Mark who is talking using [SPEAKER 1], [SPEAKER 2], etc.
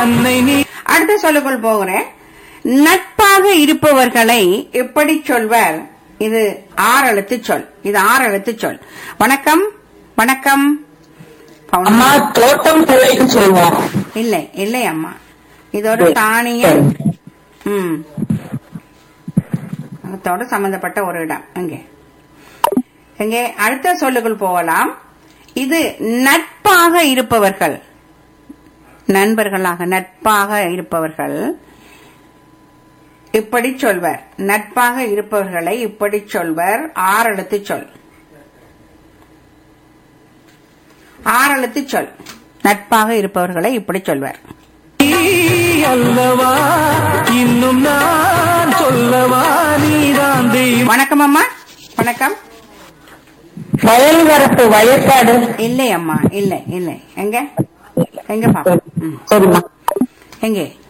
[SPEAKER 1] அன்னை நீ
[SPEAKER 2] அடுத்த சொல்லுக்குள் போகிறேன் நட்பாக இருப்பவர்களை எப்படி சொல்வர் இது ஆறு எழுத்து சொல் இது ஆறு எழுத்து சொல் வணக்கம் வணக்கம் பவுன்.
[SPEAKER 3] அம்மா தோட்டம் பிள்ளைன்னு சொல்லுவோம்
[SPEAKER 2] இல்லை இல்லை அம்மா இது ஒரு தானியம் ம் அதோட சம்பந்தப்பட்ட ஒரு இடம் அங்கே இங்கே அடுத்த சொல்லுக்குள் போகலாம் இது நட்பாக இருப்பவர்கள் நண்பர்களாக நட்பாக இருப்பவர்கள் இப்படி சொல்வர் நட்பாக இருப்பவர்களை இப்படி சொல்வர் ஆறெழுத்து சொல் ஆறெழுத்து சொல் நட்பாக இருப்பவர்களை இப்படி சொல்வர்
[SPEAKER 1] அல்லவா இன்னும் நான் சொல்லவா நீதான் தெய்வம்
[SPEAKER 2] வணக்கம் அம்மா வணக்கம்
[SPEAKER 3] வயல் வரப்பு வயக்காடு
[SPEAKER 2] இல்லை அம்மா இல்லை இல்லை எங்க எங்க பாப்போம் ம்.
[SPEAKER 3] சரிம்மா
[SPEAKER 2] எங்கே